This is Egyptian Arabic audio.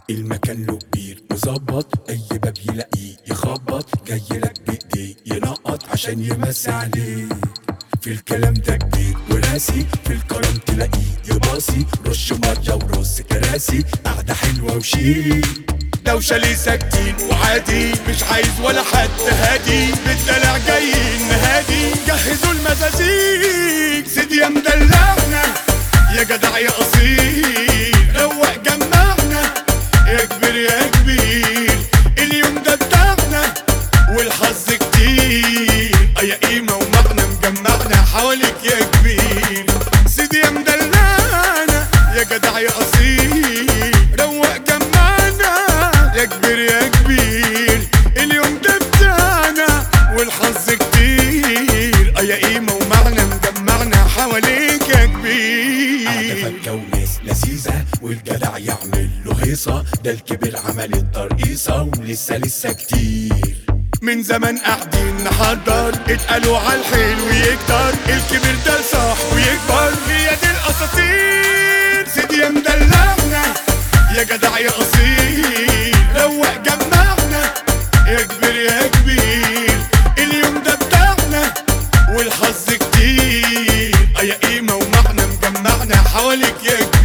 المكان له كبير مظبط اي باب يلاقيه يخبط جاي لك بايديه ينقط عشان يمسي عليك في الكلام ده جديد وراسي في الكرم تلاقيه يباصي رش ميه ورص كراسي قعده حلوه وشيك دوشة ليه ساكتين وعادي مش عايز ولا حد هادي بالدلع جايين نهادي جهزوا المزازيك سيدي يا مدلعنا يا جدع يا اصيل روق جمعنا يا كبير يا كبير اليوم ده بتاعنا والحظ كتير اه يا قيمة ومغنى مجمعنا حواليك يا كبير سيدي يا مدلعنا يا جدع يا اصيل روق جمعنا يا كبير يا كبير اليوم ده بتاعنا والحظ كتير اه يا قيمة ومعنى مجمعنا حواليك يا كبير قاعدة فكة وناس لذيذة والجدع يعمل له هيصة ده الكبير عمل الترقيصة ولسه لسه كتير من زمان قاعدين نحضر اتقالوا على الحلو يكتر الكبير ده صح ويكبر هي دي الاساطير سيدي يا مدلعنا يا جدع يا اصيل روق جمعنا يا كبير يا كبير اليوم ده بتاعنا والحظ كتير اه يا قيمة ومعنى مجمعنا حواليك يا كبير